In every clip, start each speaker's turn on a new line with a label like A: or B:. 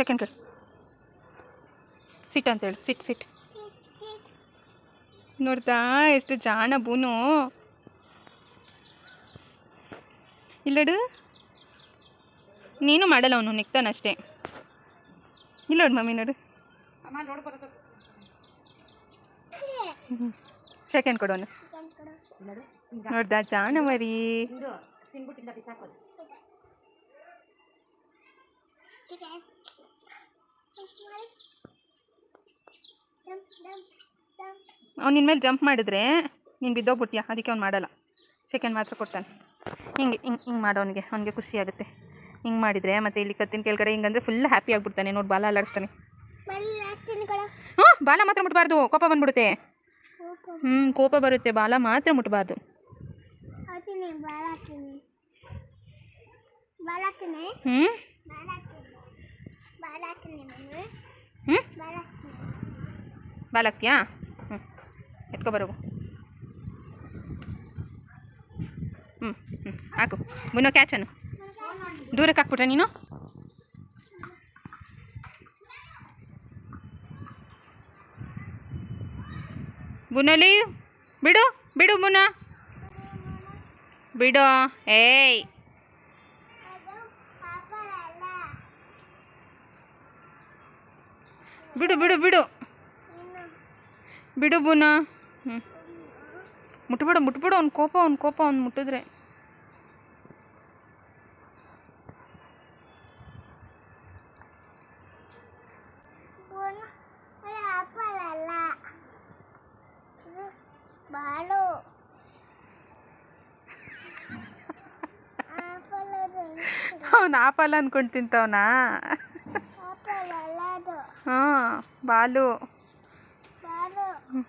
A: Second ಕೇಳು ಸಿಟ್ ಅಂತೇಳು ಸಿಟ್ ಸಿಟ್ ನೋಡ್ತಾ ಎಷ್ಟು ಜಾಣ ಬೂನು ಇಲ್ಲಡು ನೀನು ಮಾಡಲ್ಲ ಅವನು ನಿಕ್ತಾನಷ್ಟೇ ಇಲ್ಲ ನೋಡು ಮಮ್ಮಿ ನೋಡು ಸೆಕೆಂಡ್ ಕೊಡೋನು ನೋಡ್ದಾ ಜಾಣ ಮರಿ ಅವ್ನು ನಿನ್ನ ಮೇಲೆ ಜಂಪ್ ಮಾಡಿದ್ರೆ ನೀನು ಬಿದ್ದೋಗ್ಬಿಡ್ತೀಯ ಅದಕ್ಕೆ ಅವ್ನು ಮಾಡಲ್ಲ ಸೆಕೆಂಡ್ ಮಾತ್ರ ಕೊಡ್ತಾನೆ ಹಿಂಗೆ ಹಿಂಗೆ ಹಿಂಗೆ ಮಾಡೋ ಅವನಿಗೆ ಅವನಿಗೆ ಖುಷಿ ಆಗುತ್ತೆ ಹಿಂಗೆ ಮಾಡಿದರೆ ಮತ್ತೆ ಇಲ್ಲಿ ಕತ್ತಿನ ಕೆಳಗಡೆ ಹಿಂಗಂದ್ರೆ ಫುಲ್ ಹ್ಯಾಪಿ ಆಗಿಬಿಡ್ತಾನೆ ನೋಡಿ ಬಾಲ ಅಲ್ಲಾಡಿಸ್ತಾನೆ ಹ್ಞೂ ಬಾಲ ಮಾತ್ರ ಮುಟ್ಬಾರ್ದು ಕೋಪ ಬಂದ್ಬಿಡುತ್ತೆ ಹ್ಞೂ ಕೋಪ ಬರುತ್ತೆ ಬಾಲ ಮಾತ್ರ ಮುಟ್ಬಾರ್ದು ಹ್ಞೂ ಹ್ಞೂ ಬಾಲ್ ಹಾಕ್ತೀಯಾ ಹ್ಞೂ ಎತ್ಕೊ ಬರೋಗು ಹ್ಞೂ ಹ್ಞೂ ಹಾಕು ಮುನ್ನೋ ಕ್ಯಾಚನು ದೂರಕ್ಕೆ ಹಾಕ್ಬಿಟ್ರೆ ನೀನು ಬುನಲ್ಲಿ ಬಿಡು ಬಿಡು ಮುನ್ನ ಬಿಡು ಏಯ್ ಬಿಡು ಬಿಡು ಬಿಡು ಬಿಡು ಬುನ ಹ್ಞೂ ಮುಟ್ಬೇಡ ಮುಟ್ಬೇಡ ಅವ್ನ ಕೋಪ ಅವ್ನ ಕೋಪ ಅವ್ನು ಮುಟ್ಟಿದ್ರೆ
B: ಬಾಳು
A: ಅವ್ನು ಆಪಲ್ ಅಂದ್ಕೊಂಡು ತಿಂತವನಾ
B: ಆಪಲ್ ಅಲ್ಲ ಅದು
A: ಹಾಂ ಬಾಲು
B: ಬಾಳು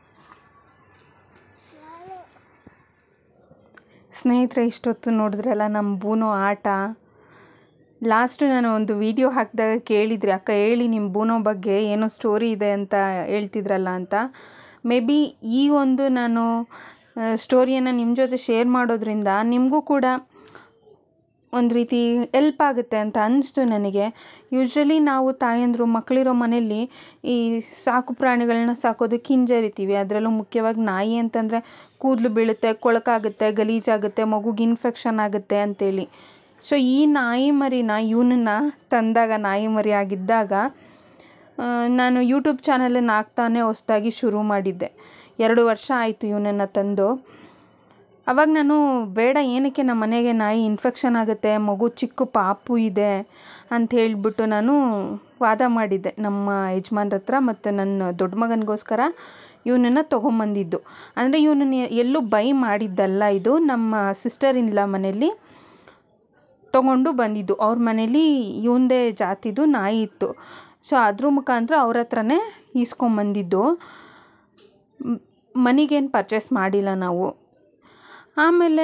B: ಬಾಳು
A: ಸ್ನೇಹಿತರೆ ಇಷ್ಟೊತ್ತು ನೋಡಿದ್ರಲ್ಲ ನಮ್ಮ ಬೂನೋ ಆಟ ಲಾಸ್ಟು ನಾನು ಒಂದು ವಿಡಿಯೋ ಹಾಕಿದಾಗ ಕೇಳಿದ್ರಿ ಅಕ್ಕ ಹೇಳಿ ನಿಮ್ಮ ಬೂನೋ ಬಗ್ಗೆ ಏನೋ ಸ್ಟೋರಿ ಇದೆ ಅಂತ ಹೇಳ್ತಿದ್ರಲ್ಲ ಅಂತ ಮೇ ಬಿ ಈ ಒಂದು ನಾನು ಸ್ಟೋರಿಯನ್ನು ನಿಮ್ಮ ಜೊತೆ ಶೇರ್ ಮಾಡೋದ್ರಿಂದ ನಿಮಗೂ ಕೂಡ ಒಂದು ರೀತಿ ಎಲ್ಪ್ ಆಗುತ್ತೆ ಅಂತ ಅನಿಸ್ತು ನನಗೆ ಯೂಶ್ವಲಿ ನಾವು ತಾಯಂದರು ಮಕ್ಕಳಿರೋ ಮನೆಯಲ್ಲಿ ಈ ಸಾಕು ಪ್ರಾಣಿಗಳನ್ನ ಸಾಕೋದಕ್ಕೆ ಹಿಂಜರಿತೀವಿ ಅದರಲ್ಲೂ ಮುಖ್ಯವಾಗಿ ನಾಯಿ ಅಂತಂದರೆ ಕೂದಲು ಬೀಳುತ್ತೆ ಕೊಳಕಾಗುತ್ತೆ ಗಲೀಜಾಗುತ್ತೆ ಮಗುಗೆ ಇನ್ಫೆಕ್ಷನ್ ಆಗುತ್ತೆ ಅಂತೇಳಿ ಸೊ ಈ ನಾಯಿ ಮರಿನ ಇವನನ್ನು ತಂದಾಗ ನಾಯಿ ಮರಿ ಆಗಿದ್ದಾಗ ಆ, ನಾನು ಯೂಟ್ಯೂಬ್ ಚಾನಲನ್ನು ಹಾಕ್ತಾನೆ ಹೊಸ್ದಾಗಿ ಶುರು ಮಾಡಿದ್ದೆ ಎರಡು ವರ್ಷ ಆಯಿತು ಇವನನ್ನು ತಂದು ಅವಾಗ ನಾನು ಬೇಡ ಏನಕ್ಕೆ ನಮ್ಮ ಮನೆಗೆ ನಾಯಿ ಇನ್ಫೆಕ್ಷನ್ ಆಗುತ್ತೆ ಮಗು ಚಿಕ್ಕ ಪಾಪು ಇದೆ ಅಂತ ಹೇಳಿಬಿಟ್ಟು ನಾನು ವಾದ ಮಾಡಿದ್ದೆ ನಮ್ಮ ಯಜಮಾನ್ರ ಹತ್ರ ಮತ್ತು ನನ್ನ ದೊಡ್ಡ ಮಗನಿಗೋಸ್ಕರ ಇವನನ್ನು ತೊಗೊಂಬಂದಿದ್ದು ಅಂದರೆ ಇವನನ್ನು ಎಲ್ಲೂ ಬೈ ಮಾಡಿದ್ದಲ್ಲ ಇದು ನಮ್ಮ ಸಿಸ್ಟರ್ ಇನ್ಲ ಮನೇಲಿ ತೊಗೊಂಡು ಬಂದಿದ್ದು ಅವ್ರ ಮನೇಲಿ ಇವಂದೇ ಜಾತಿದು ನಾಯಿ ಇತ್ತು ಸೊ ಅದ್ರ ಮುಖಾಂತರ ಅವ್ರ ಹತ್ರನೇ ಈಸ್ಕೊಂಬಂದಿದ್ದು ಮನಿಗೇನು ಪರ್ಚೇಸ್ ಮಾಡಿಲ್ಲ ನಾವು ಆಮೇಲೆ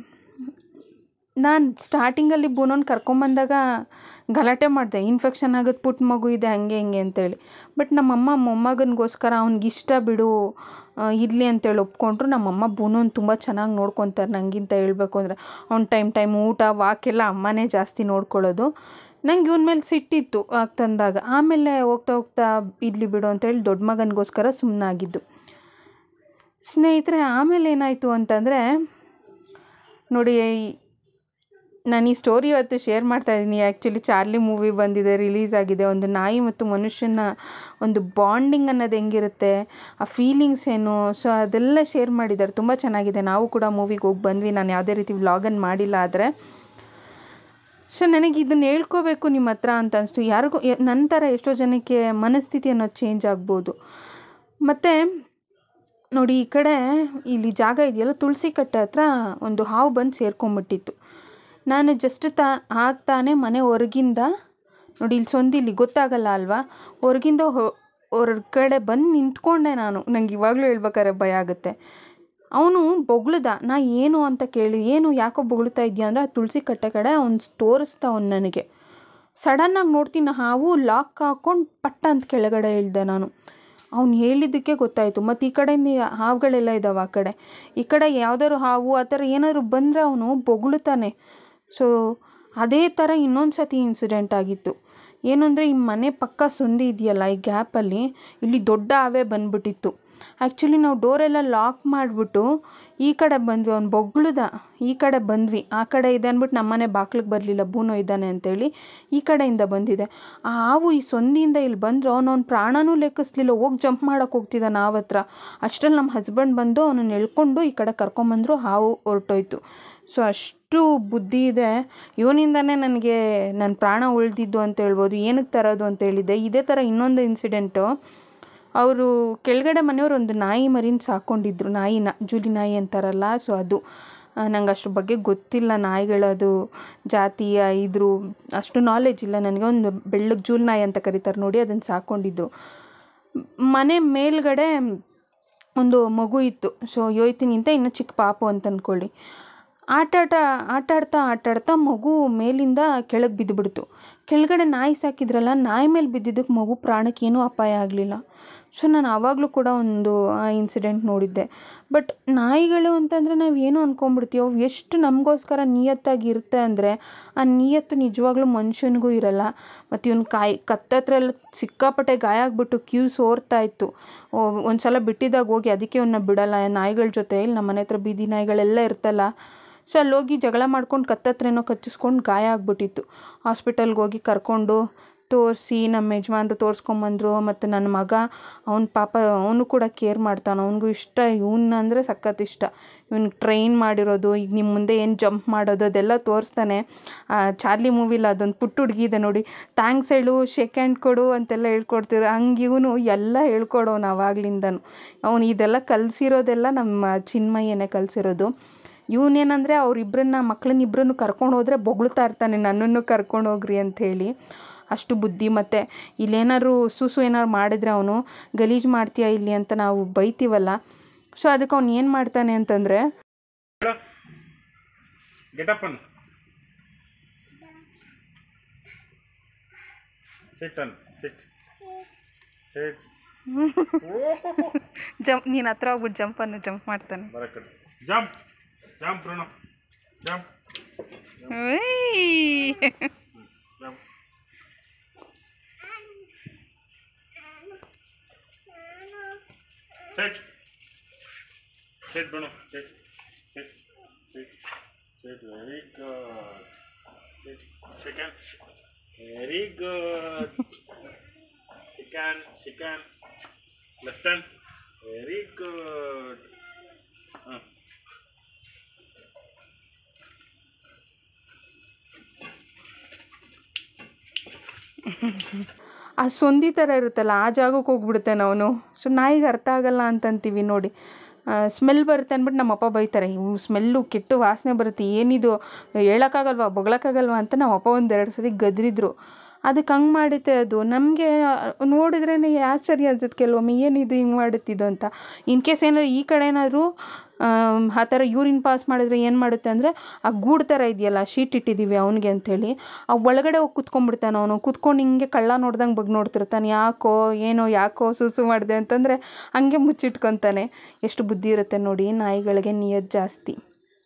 A: ನಾನು ಸ್ಟಾರ್ಟಿಂಗಲ್ಲಿ ಬೂನೋನ್ ಕರ್ಕೊಂಬಂದಾಗ ಗಲಾಟೆ ಮಾಡಿದೆ ಇನ್ಫೆಕ್ಷನ್ ಆಗೋದು ಪುಟ್ಟ ಮಗು ಇದೆ ಹಂಗೆ ಹಿಂಗೆ ಅಂತೇಳಿ ಬಟ್ ನಮ್ಮಮ್ಮ ಮೊಮ್ಮಗನಿಗೋಸ್ಕರ ಅವ್ನಿಗೆ ಇಷ್ಟ ಬಿಡು ಇರಲಿ ಅಂತೇಳಿ ಒಪ್ಕೊಂಡ್ರು ನಮ್ಮಮ್ಮ ಬೂನೋನ್ ತುಂಬ ಚೆನ್ನಾಗಿ ನೋಡ್ಕೊತಾರೆ ನನಗಿಂತ ಹೇಳ್ಬೇಕು ಅಂದರೆ ಅವ್ನು ಟೈಮ್ ಟೈಮ್ ಊಟ ವಾಕೆಲ್ಲ ಅಮ್ಮನೇ ಜಾಸ್ತಿ ನೋಡ್ಕೊಳ್ಳೋದು ನಂಗೆ ಇವನ ಮೇಲೆ ಸಿಟ್ಟಿತ್ತು ಆಗ ತಂದಾಗ ಆಮೇಲೆ ಹೋಗ್ತಾ ಹೋಗ್ತಾ ಇರಲಿ ಬಿಡು ಅಂತೇಳಿ ದೊಡ್ಡ ಮಗನಿಗೋಸ್ಕರ ಸುಮ್ಮನಾಗಿದ್ದು ಸ್ನೇಹಿತರೆ ಆಮೇಲೆ ಏನಾಯಿತು ಅಂತಂದರೆ ನೋಡಿ ನಾನು ಈ ಸ್ಟೋರಿ ಇವತ್ತು ಶೇರ್ ಮಾಡ್ತಾ ಇದ್ದೀನಿ ಆ್ಯಕ್ಚುಲಿ ಚಾರ್ಲಿ ಮೂವಿ ಬಂದಿದೆ ರಿಲೀಸ್ ಆಗಿದೆ ಒಂದು ನಾಯಿ ಮತ್ತು ಮನುಷ್ಯನ ಒಂದು ಬಾಂಡಿಂಗ್ ಅನ್ನೋದು ಹೆಂಗಿರುತ್ತೆ ಆ ಫೀಲಿಂಗ್ಸ್ ಏನು ಸೊ ಅದೆಲ್ಲ ಶೇರ್ ಮಾಡಿದ್ದಾರೆ ತುಂಬ ಚೆನ್ನಾಗಿದೆ ನಾವು ಕೂಡ ಮೂವಿಗೆ ಹೋಗಿ ಬಂದ್ವಿ ನಾನು ಯಾವುದೇ ರೀತಿ ವ್ಲಾಗನ್ನು ಮಾಡಿಲ್ಲ ಆದರೆ ಸೊ ನನಗೆ ಇದನ್ನು ಹೇಳ್ಕೋಬೇಕು ನಿಮ್ಮ ಹತ್ರ ಅಂತ ಅನಿಸ್ತು ಯಾರಿಗೂ ಯ- ನನ್ನ ಥರ ಎಷ್ಟೋ ಜನಕ್ಕೆ ಮನಸ್ಥಿತಿ ಅನ್ನೋದು ಚೇಂಜ್ ಆಗ್ಬೋದು ಮತ್ತು ನೋಡಿ ಈ ಕಡೆ ಇಲ್ಲಿ ಜಾಗ ಇದೆಯಲ್ಲ ತುಳಸಿ ಕಟ್ಟೆ ಹತ್ರ ಒಂದು ಹಾವು ಬಂದು ಸೇರ್ಕೊಂಬಿಟ್ಟಿತ್ತು ನಾನು ಜಸ್ಟ್ ತಾ ಆಗ್ತಾನೆ ಮನೆ ಹೊರಗಿಂದ ನೋಡಿ ಇಲ್ಲಿ ಸೊಂದಿ ಇಲ್ಲಿ ಗೊತ್ತಾಗಲ್ಲ ಅಲ್ವಾ ಹೊರಗಿಂದ ಹೊರಗಡೆ ಬಂದು ನಿಂತ್ಕೊಂಡೆ ನಾನು ನಂಗೆ ಇವಾಗಲೂ ಹೇಳ್ಬೇಕಾದ್ರೆ ಭಯ ಆಗುತ್ತೆ ಅವನು ಬೊಗಳ್ದ ನಾ ಏನು ಅಂತ ಕೇಳಿ ಏನು ಯಾಕೋ ಬೊಗಳ್ತಾ ಇದೆಯಾ ಅಂದರೆ ಆ ತುಳಸಿ ಕಟ್ಟೆ ಕಡೆ ಅವ್ನು ತೋರಿಸ್ದ ಅವ್ನು ನನಗೆ ಸಡನ್ನಾಗಿ ನೋಡ್ತೀನಿ ಹಾವು ಲಾಕ್ ಹಾಕ್ಕೊಂಡು ಪಟ್ಟ ಅಂತ ಕೆಳಗಡೆ ಇಳಿದೆ ನಾನು ಅವ್ನು ಹೇಳಿದ್ದಕ್ಕೆ ಗೊತ್ತಾಯಿತು ಮತ್ತು ಈ ಕಡೆಯಿಂದ ಈ ಹಾವುಗಳೆಲ್ಲ ಇದ್ದಾವೆ ಆ ಕಡೆ ಈ ಕಡೆ ಯಾವ್ದಾದ್ರು ಹಾವು ಆ ಥರ ಏನಾದ್ರು ಬಂದರೆ ಅವನು ಬೊಗಳುತ್ತಾನೆ ಸೊ ಅದೇ ಥರ ಇನ್ನೊಂದು ಸತಿ ಇನ್ಸಿಡೆಂಟ್ ಆಗಿತ್ತು ಏನು ಅಂದರೆ ಈ ಮನೆ ಪಕ್ಕ ಸಂದಿ ಇದೆಯಲ್ಲ ಈ ಗ್ಯಾಪಲ್ಲಿ ಇಲ್ಲಿ ದೊಡ್ಡ ಆವೆ ಬಂದ್ಬಿಟ್ಟಿತ್ತು ಆ್ಯಕ್ಚುಲಿ ನಾವು ಡೋರೆಲ್ಲ ಲಾಕ್ ಮಾಡಿಬಿಟ್ಟು ಈ ಕಡೆ ಬಂದ್ವಿ ಅವ್ನು ಬೊಗ್ಳುದ ಈ ಕಡೆ ಬಂದ್ವಿ ಆ ಕಡೆ ಇದೆ ಅಂದ್ಬಿಟ್ಟು ನಮ್ಮನೆ ಬಾಗ್ಲಿಗೆ ಬರಲಿಲ್ಲ ಬೂನೋ ಇದ್ದಾನೆ ಅಂತೇಳಿ ಈ ಕಡೆಯಿಂದ ಬಂದಿದೆ ಆ ಹಾವು ಈ ಸೊಂದಿಯಿಂದ ಇಲ್ಲಿ ಬಂದ್ರು ಅವನವ್ನ ಪ್ರಾಣನೂ ಲೆಕ್ಕಿಸ್ಲಿಲ್ಲ ಹೋಗಿ ಜಂಪ್ ಮಾಡೋಕೆ ಹೋಗ್ತಿದ್ದ ನಾವು ಹತ್ರ ಅಷ್ಟರಲ್ಲಿ ನಮ್ಮ ಹಸ್ಬೆಂಡ್ ಬಂದು ಅವನನ್ನು ಎಳ್ಕೊಂಡು ಈ ಕಡೆ ಕರ್ಕೊಂಬಂದ್ರು ಹಾವು ಹೊರಟೋಯ್ತು ಸೊ ಅಷ್ಟು ಬುದ್ಧಿ ಇದೆ ಇವನಿಂದನೇ ನನಗೆ ನನ್ನ ಪ್ರಾಣ ಉಳಿದಿದ್ದು ಅಂತ ಹೇಳ್ಬೋದು ಏನಕ್ಕೆ ತರೋದು ಅಂತ ಹೇಳಿದ್ದೆ ಇದೇ ಥರ ಇನ್ನೊಂದು ಇನ್ಸಿಡೆಂಟು ಅವರು ಕೆಳಗಡೆ ಮನೆಯವರು ಒಂದು ನಾಯಿ ಮರಿನ ಸಾಕೊಂಡಿದ್ರು ನಾಯಿನ ಜೂಲಿ ನಾಯಿ ಅಂತಾರಲ್ಲ ಸೊ ಅದು ನಂಗೆ ಅದ್ರ ಬಗ್ಗೆ ಗೊತ್ತಿಲ್ಲ ನಾಯಿಗಳದು ಜಾತಿಯ ಇದ್ರು ಅಷ್ಟು ನಾಲೆಜ್ ಇಲ್ಲ ನನಗೆ ಒಂದು ಬೆಳ್ಳಗೆ ಜೂಲ್ ನಾಯಿ ಅಂತ ಕರೀತಾರೆ ನೋಡಿ ಅದನ್ನು ಸಾಕೊಂಡಿದ್ರು ಮನೆ ಮೇಲ್ಗಡೆ ಒಂದು ಮಗು ಇತ್ತು ಸೊ ಯೋಯ್ತಿನಿಂತ ಇನ್ನು ಚಿಕ್ಕ ಪಾಪು ಅಂತ ಅಂದ್ಕೊಳ್ಳಿ ಆಟಾಟ ಆಟಾಡ್ತಾ ಆಟಾಡ್ತಾ ಮಗು ಮೇಲಿಂದ ಕೆಳಗೆ ಬಿದ್ದುಬಿಡ್ತು ಕೆಳಗಡೆ ನಾಯಿ ಸಾಕಿದ್ರಲ್ಲ ನಾಯಿ ಮೇಲೆ ಬಿದ್ದಿದ್ದಕ್ಕೆ ಮಗು ಪ್ರಾಣಕ್ಕೆ ಏನೂ ಅಪಾಯ ಆಗಲಿಲ್ಲ ಸೊ ನಾನು ಆವಾಗಲೂ ಕೂಡ ಒಂದು ಆ ಇನ್ಸಿಡೆಂಟ್ ನೋಡಿದ್ದೆ ಬಟ್ ನಾಯಿಗಳು ಅಂತಂದರೆ ನಾವು ಏನು ಅಂದ್ಕೊಂಡ್ಬಿಡ್ತೀವೋ ಎಷ್ಟು ನಮಗೋಸ್ಕರ ನಿಯತ್ತಾಗಿ ಇರುತ್ತೆ ಅಂದರೆ ಆ ನಿಯತ್ತು ನಿಜವಾಗ್ಲೂ ಮನುಷ್ಯನಿಗೂ ಇರಲ್ಲ ಮತ್ತು ಇವ್ನ ಕಾಯಿ ಕತ್ತತ್ರ ಎಲ್ಲ ಸಿಕ್ಕಾಪಟ್ಟೆ ಗಾಯ ಆಗಿಬಿಟ್ಟು ಕ್ಯೂ ಸೋರ್ತಾ ಇತ್ತು ಒಂದು ಸಲ ಬಿಟ್ಟಿದ್ದಾಗ ಹೋಗಿ ಅದಕ್ಕೆ ಇವನ್ನ ಬಿಡಲ್ಲ ನಾಯಿಗಳ ಜೊತೆ ಇಲ್ಲಿ ನಮ್ಮ ಮನೆ ಹತ್ರ ಬೀದಿ ನಾಯಿಗಳೆಲ್ಲ ಇರ್ತಲ್ಲ ಸೊ ಅಲ್ಲಿ ಹೋಗಿ ಜಗಳ ಮಾಡ್ಕೊಂಡು ಕತ್ತತ್ರೇನೋ ಕಚ್ಚಿಸ್ಕೊಂಡು ಗಾಯ ಆಗ್ಬಿಟ್ಟಿತ್ತು ಹಾಸ್ಪಿಟಲ್ಗೆ ಹೋಗಿ ಕರ್ಕೊಂಡು ತೋರಿಸಿ ನಮ್ಮ ಯಜಮಾನ್ರು ತೋರಿಸ್ಕೊಂಬಂದ್ರು ಮತ್ತು ನನ್ನ ಮಗ ಅವ್ನ ಪಾಪ ಅವನು ಕೂಡ ಕೇರ್ ಮಾಡ್ತಾನೆ ಅವನಿಗೂ ಇಷ್ಟ ಇವನ್ನ ಅಂದರೆ ಸಖತ್ ಇಷ್ಟ ಇವ್ನಿಗೆ ಟ್ರೈನ್ ಮಾಡಿರೋದು ಈಗ ನಿಮ್ಮ ಮುಂದೆ ಏನು ಜಂಪ್ ಮಾಡೋದು ಅದೆಲ್ಲ ತೋರಿಸ್ತಾನೆ ಚಾರ್ಲಿ ಮೂವಿಲಿ ಅದೊಂದು ಪುಟ್ಟ ಹುಡುಗಿ ಇದೆ ನೋಡಿ ಥ್ಯಾಂಕ್ಸ್ ಹೇಳು ಶೇಕ್ ಹ್ಯಾಂಡ್ ಕೊಡು ಅಂತೆಲ್ಲ ಹೇಳ್ಕೊಡ್ತಿರೋ ಹಂಗೆ ಇವನು ಎಲ್ಲ ಹೇಳ್ಕೊಡೋನು ಅವಾಗ್ಲಿಂದನು ಅವನು ಇದೆಲ್ಲ ಕಲಿಸಿರೋದೆಲ್ಲ ನಮ್ಮ ಚಿನ್ಮಯ್ಯನೇ ಕಲಿಸಿರೋದು ಇವನೇನಂದರೆ ಅವರಿಬ್ಬರನ್ನ ಮಕ್ಕಳನ್ನ ಇಬ್ಬರನ್ನು ಕರ್ಕೊಂಡು ಹೋದರೆ ಬೊಗಳ್ತಾ ಇರ್ತಾನೆ ನನ್ನನ್ನು ಕರ್ಕೊಂಡು ಹೋಗ್ರಿ ಅಂಥೇಳಿ ಅಷ್ಟು ಬುದ್ಧಿ ಮತ್ತು ಇಲ್ಲೇನಾದ್ರು ಸುಸು ಏನಾದ್ರು ಮಾಡಿದ್ರೆ ಅವನು ಗಲೀಜು ಮಾಡ್ತೀಯಾ ಇಲ್ಲಿ ಅಂತ ನಾವು ಬೈತೀವಲ್ಲ ಸೊ ಅದಕ್ಕೆ ಅವ್ನು ಏನು ಮಾಡ್ತಾನೆ ಅಂತಂದರೆ
C: Get up and sit and sit. Sit.
A: Jump ನೀನು ಹತ್ರ ಹೋಗ್ಬಿಟ್ಟು ಜಂಪನ್ನು ಜಂಪ್ ಮಾಡ್ತಾನೆ
C: ಬರಕಡೆ ಜಂಪ್ ಜಂಪ್ ಪ್ರಣವ್ ಜಂಪ್
A: ಉಯ್.
C: Jump sit sit Pranav sit sit sit sit very good sit chicken very good chicken chicken left hand very good uh.
A: ಆ ಸೊಂದಿ ಥರ ಇರುತ್ತಲ್ಲ ಆ ಜಾಗಕ್ಕೆ ಹೋಗ್ಬಿಡ್ತಾನೆ ಅವನು ಸೊ ನಾಯಿಗೆ ಅರ್ಥ ಆಗಲ್ಲ ಅಂತಂತೀವಿ ನೋಡಿ ಸ್ಮೆಲ್ ಬರುತ್ತೆ ಅಂದ್ಬಿಟ್ಟು ನಮ್ಮಪ್ಪ ಬೈತಾರೆ ಇವು ಸ್ಮೆಲ್ಲು ಕೆಟ್ಟು ವಾಸನೆ ಬರುತ್ತೆ ಏನಿದು ಹೇಳೋಕ್ಕಾಗಲ್ವಾ ಬೊಗಳಕ್ಕಾಗಲ್ವಾ ಅಂತ ನಮ್ಮಪ್ಪ ಒಂದೆರಡು ಸತಿ ಗದ್ರಿದ್ರು ಅದಕ್ಕೆ ಹಂಗೆ ಮಾಡುತ್ತೆ ಅದು ನಮಗೆ ನೋಡಿದ್ರೇ ಆಶ್ಚರ್ಯ ಅನ್ಸುತ್ತೆ ಕೆಲವೊಮ್ಮೆ ಏನಿದು ಹಿಂಗೆ ಮಾಡುತ್ತಿದ್ದು ಅಂತ ಇನ್ ಕೇಸ್ ಏನಾದ್ರು ಈ ಕಡೆ ಏನಾದರೂ ಆ ಥರ ಯೂರಿನ್ ಪಾಸ್ ಮಾಡಿದ್ರೆ ಏನು ಮಾಡುತ್ತೆ ಅಂದರೆ ಆ ಗೂಡು ಥರ ಇದೆಯಲ್ಲ ಶೀಟ್ ಇಟ್ಟಿದ್ದೀವಿ ಅವನಿಗೆ ಅಂಥೇಳಿ ಆ ಒಳಗಡೆ ಹೋಗಿ ಕುತ್ಕೊಂಡ್ಬಿಡ್ತಾನೆ ಅವನು ಕುತ್ಕೊಂಡು ಹಿಂಗೆ ಕಳ್ಳ ನೋಡ್ದಂಗೆ ಬಗ್ಗೆ ನೋಡ್ತಿರ್ತಾನೆ ಯಾಕೋ ಏನೋ ಯಾಕೋ ಸುಸು ಮಾಡಿದೆ ಅಂತಂದರೆ ಹಂಗೆ ಮುಚ್ಚಿಟ್ಕೊತಾನೆ ಎಷ್ಟು ಬುದ್ಧಿ ಇರುತ್ತೆ ನೋಡಿ ನಾಯಿಗಳಿಗೆ ನಿಯತ್ ಜಾಸ್ತಿ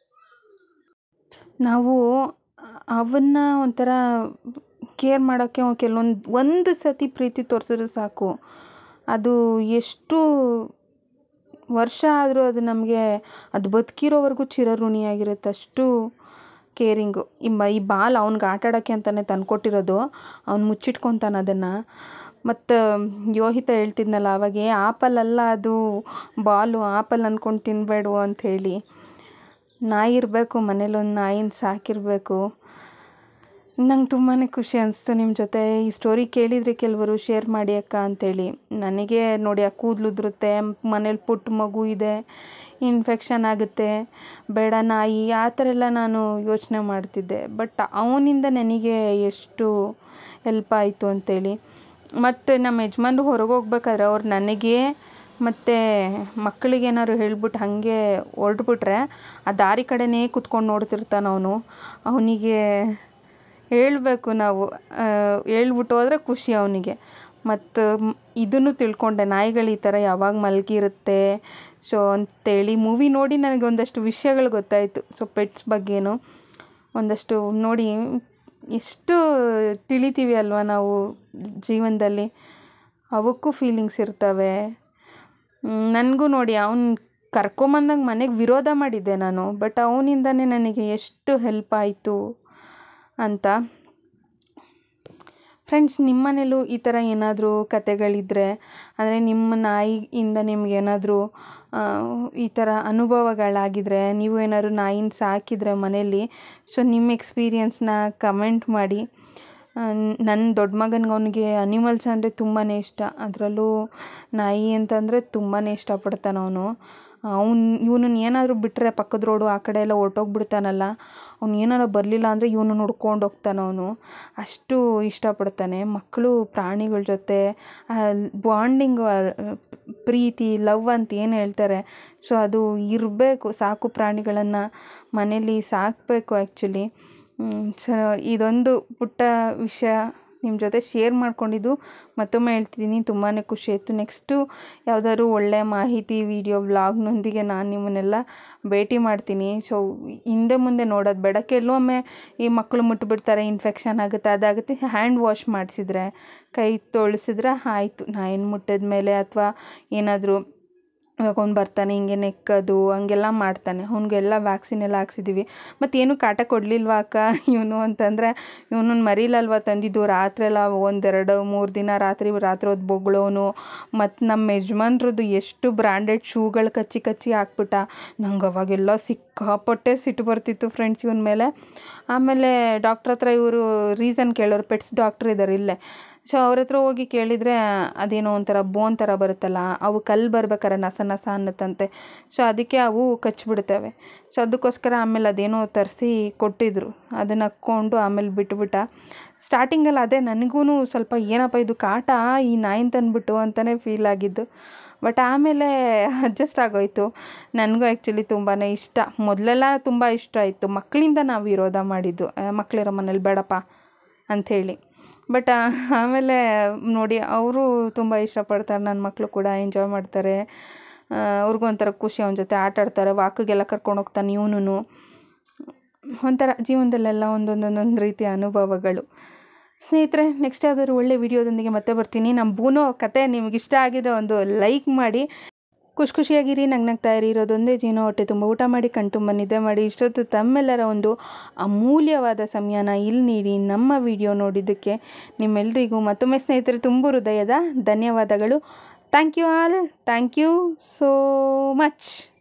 A: ನಾವು ಅವನ್ನ ಒಂಥರ ಕೇರ್ ಮಾಡೋಕ್ಕೆ ಕೆಲವೊಂದು ಒಂದು ಸತಿ ಪ್ರೀತಿ ತೋರಿಸಿದ್ರೆ ಸಾಕು ಅದು ಎಷ್ಟು ವರ್ಷ ಆದರೂ ಅದು ನಮಗೆ ಅದು ಬದುಕಿರೋವರೆಗೂ ಚಿರಋಣಿಯಾಗಿರುತ್ತೆ ಅಷ್ಟು ಕೇರಿಂಗು ಈ ಬ ಈ ಬಾಲ್ ಅವ್ನಿಗೆ ಆಟ ಆಡೋಕ್ಕೆ ಅಂತಲೇ ತಂದ್ಕೊಟ್ಟಿರೋದು ಅವ್ನು ಮುಚ್ಚಿಟ್ಕೊತಾನೆ ಅದನ್ನು ಮತ್ತು ಯೋಹಿತ ಹೇಳ್ತಿದ್ನಲ್ಲ ಅವಾಗ ಏ ಆಪಲ್ ಅಲ್ಲ ಅದು ಬಾಲು ಆಪಲ್ ಅಂದ್ಕೊಂಡು ತಿನ್ನಬೇಡು ಅಂಥೇಳಿ ನಾಯಿ ಇರಬೇಕು ಮನೇಲಿ ಒಂದು ನಾಯಿನ ಸಾಕಿರಬೇಕು ನಂಗೆ ತುಂಬಾ ಖುಷಿ ಅನಿಸ್ತು ನಿಮ್ಮ ಜೊತೆ ಈ ಸ್ಟೋರಿ ಕೇಳಿದರೆ ಕೆಲವರು ಶೇರ್ ಮಾಡಿ ಅಕ್ಕ ಅಂತೇಳಿ ನನಗೆ ನೋಡಿ ಆ ಕೂದಲು ಉದುರುತ್ತೆ ಮನೇಲಿ ಪುಟ್ಟ ಮಗು ಇದೆ ಇನ್ಫೆಕ್ಷನ್ ಆಗುತ್ತೆ ಬೇಡ ನಾಯಿ ಆ ಥರ ಎಲ್ಲ ನಾನು ಯೋಚನೆ ಮಾಡ್ತಿದ್ದೆ ಬಟ್ ಅವನಿಂದ ನನಗೆ ಎಷ್ಟು ಹೆಲ್ಪ್ ಆಯಿತು ಅಂತೇಳಿ ಮತ್ತು ನಮ್ಮ ಯಜಮಾನ್ರು ಹೊರಗೆ ಹೋಗ್ಬೇಕಾದ್ರೆ ಅವ್ರು ನನಗೆ ಮತ್ತು ಮಕ್ಕಳಿಗೇನಾದ್ರು ಹೇಳ್ಬಿಟ್ಟು ಹಾಗೆ ಹೊರಟ್ಬಿಟ್ರೆ ಆ ದಾರಿ ಕಡೆನೇ ಕುತ್ಕೊಂಡು ನೋಡ್ತಿರ್ತಾನೆ ಅವನು ಅವನಿಗೆ ಹೇಳಬೇಕು ನಾವು ಹೇಳ್ಬಿಟ್ಟು ಹೋದರೆ ಖುಷಿ ಅವನಿಗೆ ಮತ್ತು ಇದನ್ನು ತಿಳ್ಕೊಂಡೆ ನಾಯಿಗಳು ಈ ಥರ ಯಾವಾಗ ಮಲಗಿರುತ್ತೆ ಸೊ ಅಂತೇಳಿ ಮೂವಿ ನೋಡಿ ನನಗೆ ಒಂದಷ್ಟು ವಿಷಯಗಳು ಗೊತ್ತಾಯಿತು ಸೊ ಪೆಟ್ಸ್ ಬಗ್ಗೆನೂ ಒಂದಷ್ಟು ನೋಡಿ ಎಷ್ಟು ತಿಳಿತೀವಿ ಅಲ್ವಾ ನಾವು ಜೀವನದಲ್ಲಿ ಅವಕ್ಕೂ ಫೀಲಿಂಗ್ಸ್ ಇರ್ತವೆ ನನಗೂ ನೋಡಿ ಅವ್ನು ಕರ್ಕೊಂಬಂದಾಗ ಮನೆಗೆ ವಿರೋಧ ಮಾಡಿದ್ದೆ ನಾನು ಬಟ್ ಅವನಿಂದನೇ ನನಗೆ ಎಷ್ಟು ಹೆಲ್ಪ್ ಆಯಿತು ಅಂತ ಫ್ರೆಂಡ್ಸ್ ನಿಮ್ಮ ಮನೇಲೂ ಈ ಥರ ಏನಾದರೂ ಕತೆಗಳಿದ್ದರೆ ಅಂದರೆ ನಿಮ್ಮ ನಾಯಿಯಿಂದ ನಿಮಗೇನಾದರೂ ಈ ಥರ ಅನುಭವಗಳಾಗಿದ್ದರೆ ನೀವು ಏನಾದ್ರು ನಾಯಿನ ಸಾಕಿದರೆ ಮನೇಲಿ ಸೊ ನಿಮ್ಮ ಎಕ್ಸ್ಪೀರಿಯನ್ಸ್ನ ಕಮೆಂಟ್ ಮಾಡಿ ನನ್ನ ದೊಡ್ಡ ಮಗನಿಗೆ ಅವನಿಗೆ ಅನಿಮಲ್ಸ್ ಅಂದರೆ ತುಂಬಾ ಇಷ್ಟ ಅದರಲ್ಲೂ ನಾಯಿ ಅಂತಂದರೆ ತುಂಬಾ ಇಷ್ಟಪಡ್ತಾನೆ ಅವನು ಅವ್ನು ಇವನನ್ನ ಏನಾದರೂ ಬಿಟ್ಟರೆ ಪಕ್ಕದ ರೋಡು ಆ ಕಡೆ ಎಲ್ಲ ಹೊರ್ಟೋಗ್ಬಿಡ್ತಾನಲ್ಲ ಅವ್ನು ಏನಾರ ಬರಲಿಲ್ಲ ಅಂದರೆ ಇವನು ನೋಡ್ಕೊಂಡು ಹೋಗ್ತಾನೆ ಅವನು ಅಷ್ಟು ಇಷ್ಟಪಡ್ತಾನೆ ಮಕ್ಕಳು ಪ್ರಾಣಿಗಳ ಜೊತೆ ಬಾಂಡಿಂಗು ಪ್ರೀತಿ ಲವ್ ಅಂತ ಏನು ಹೇಳ್ತಾರೆ ಸೊ ಅದು ಇರಬೇಕು ಸಾಕು ಪ್ರಾಣಿಗಳನ್ನು ಮನೇಲಿ ಸಾಕಬೇಕು ಆ್ಯಕ್ಚುಲಿ ಸೊ ಇದೊಂದು ಪುಟ್ಟ ವಿಷಯ ನಿಮ್ಮ ಜೊತೆ ಶೇರ್ ಮಾಡ್ಕೊಂಡಿದ್ದು ಮತ್ತೊಮ್ಮೆ ಹೇಳ್ತಿದ್ದೀನಿ ತುಂಬಾ ಖುಷಿ ಆಯಿತು ನೆಕ್ಸ್ಟು ಯಾವುದಾದ್ರು ಒಳ್ಳೆಯ ಮಾಹಿತಿ ವಿಡಿಯೋ ವ್ಲಾಗ್ನೊಂದಿಗೆ ನಾನು ನಿಮ್ಮನ್ನೆಲ್ಲ ಭೇಟಿ ಮಾಡ್ತೀನಿ ಸೊ ಹಿಂದೆ ಮುಂದೆ ನೋಡೋದು ಬೇಡ ಕೆಲವೊಮ್ಮೆ ಈ ಮಕ್ಕಳು ಮುಟ್ಬಿಡ್ತಾರೆ ಇನ್ಫೆಕ್ಷನ್ ಆಗುತ್ತೆ ಅದಾಗುತ್ತೆ ಹ್ಯಾಂಡ್ ವಾಶ್ ಮಾಡಿಸಿದ್ರೆ ಕೈ ತೊಳ್ಸಿದ್ರೆ ಆಯಿತು ನಾಯಿನ ಮುಟ್ಟಿದ ಮೇಲೆ ಅಥವಾ ಏನಾದರೂ ಇವಾಗ ಅವ್ನು ಬರ್ತಾನೆ ಹಿಂಗೆ ನೆಕ್ಕದು ಹಂಗೆಲ್ಲ ಮಾಡ್ತಾನೆ ಅವ್ನಿಗೆಲ್ಲ ವ್ಯಾಕ್ಸಿನ್ ಎಲ್ಲ ಹಾಕ್ಸಿದ್ದೀವಿ ಮತ್ತು ಏನು ಕಾಟ ಕೊಡಲಿಲ್ವಾ ಅಕ್ಕ ಇವನು ಅಂತಂದರೆ ಇವನನ್ನ ಮರಿಲಲ್ವ ತಂದಿದ್ದು ರಾತ್ರಿ ಎಲ್ಲ ಒಂದೆರಡು ಮೂರು ದಿನ ರಾತ್ರಿ ರಾತ್ರಿ ಹೊತ್ತು ಬೊಗಳೋನು ಮತ್ತು ನಮ್ಮ ಯಜಮಾನ್ರದ್ದು ಎಷ್ಟು ಬ್ರ್ಯಾಂಡೆಡ್ ಶೂಗಳು ಕಚ್ಚಿ ಕಚ್ಚಿ ಹಾಕ್ಬಿಟ್ಟ ನಂಗೆ ಅವಾಗೆಲ್ಲ ಸಿಕ್ಕಾಪಟ್ಟೆ ಸಿಟ್ಟು ಬರ್ತಿತ್ತು ಫ್ರೆಂಡ್ಸ್ ಇವನ ಮೇಲೆ ಆಮೇಲೆ ಡಾಕ್ಟ್ರ್ ಹತ್ರ ಇವರು ರೀಸನ್ ಕೇಳೋರು ಪೆಟ್ಸ್ ಡಾಕ್ಟ್ರ್ ಇದ್ದಾರೆ ಇಲ್ಲೇ ಸೊ ಅವ್ರ ಹತ್ರ ಹೋಗಿ ಕೇಳಿದರೆ ಅದೇನೋ ಒಂಥರ ಬೋನ್ ಥರ ಬರುತ್ತಲ್ಲ ಅವು ಕಲ್ಲು ಬರ್ಬೇಕಾರೆ ನಸ ನಸ ಅನ್ನತ್ತಂತೆ ಸೊ ಅದಕ್ಕೆ ಅವು ಕಚ್ಚಿಬಿಡ್ತವೆ ಸೊ ಅದಕ್ಕೋಸ್ಕರ ಆಮೇಲೆ ಅದೇನೋ ತರಿಸಿ ಕೊಟ್ಟಿದ್ರು ಅದನ್ನು ಹಾಕ್ಕೊಂಡು ಆಮೇಲೆ ಬಿಟ್ಬಿಟ್ಟ ಸ್ಟಾರ್ಟಿಂಗಲ್ಲಿ ಅದೇ ನನಗೂ ಸ್ವಲ್ಪ ಏನಪ್ಪ ಇದು ಕಾಟ ಈ ನಾಯಿನ ತಂದ್ಬಿಟ್ಟು ಅಂತಲೇ ಫೀಲ್ ಆಗಿದ್ದು ಬಟ್ ಆಮೇಲೆ ಅಡ್ಜಸ್ಟ್ ಆಗೋಯ್ತು ನನಗೂ ಆ್ಯಕ್ಚುಲಿ ತುಂಬಾ ಇಷ್ಟ ಮೊದಲೆಲ್ಲ ತುಂಬ ಇಷ್ಟ ಆಯಿತು ಮಕ್ಕಳಿಂದ ನಾವು ವಿರೋಧ ಮಾಡಿದ್ದು ಮಕ್ಕಳಿರೋ ಮನೇಲಿ ಬೇಡಪ್ಪ ಅಂಥೇಳಿ ಬಟ್ ಆಮೇಲೆ ನೋಡಿ ಅವರು ತುಂಬ ಇಷ್ಟಪಡ್ತಾರೆ ನನ್ನ ಮಕ್ಕಳು ಕೂಡ ಎಂಜಾಯ್ ಮಾಡ್ತಾರೆ ಅವ್ರಿಗೂ ಒಂಥರ ಖುಷಿ ಅವನ ಜೊತೆ ಆಟ ಆಡ್ತಾರೆ ವಾಕಿಗೆಲ್ಲ ಕರ್ಕೊಂಡು ಹೋಗ್ತಾನೆ ಇವನು ಒಂಥರ ಜೀವನದಲ್ಲೆಲ್ಲ ಒಂದೊಂದೊಂದೊಂದು ರೀತಿಯ ಅನುಭವಗಳು ಸ್ನೇಹಿತರೆ ನೆಕ್ಸ್ಟ್ ಯಾವುದಾದ್ರು ಒಳ್ಳೆ ವಿಡಿಯೋದೊಂದಿಗೆ ಮತ್ತೆ ಬರ್ತೀನಿ ನಮ್ಮ ಬೂನೋ ಕತೆ ನಿಮ್ಗೆ ಇಷ್ಟ ಆಗಿರೋ ಒಂದು ಲೈಕ್ ಮಾಡಿ ಖುಷಿ ಖುಷಿಯಾಗಿರಿ ನಗ್ನಗ್ತಾ ಇರಿ ಇರೋದೊಂದೇ ಜೀವನ ಹೊಟ್ಟೆ ತುಂಬ ಊಟ ಮಾಡಿ ಕಣ್ತುಂಬ ನಿದ್ದೆ ಮಾಡಿ ಇಷ್ಟೊತ್ತು ತಮ್ಮೆಲ್ಲರ ಒಂದು ಅಮೂಲ್ಯವಾದ ಸಮಯನ ಇಲ್ಲಿ ನೀಡಿ ನಮ್ಮ ವಿಡಿಯೋ ನೋಡಿದ್ದಕ್ಕೆ ನಿಮ್ಮೆಲ್ಲರಿಗೂ ಮತ್ತೊಮ್ಮೆ ಸ್ನೇಹಿತರೆ ತುಂಬ ಹೃದಯದ ಧನ್ಯವಾದಗಳು thank you all thank you so much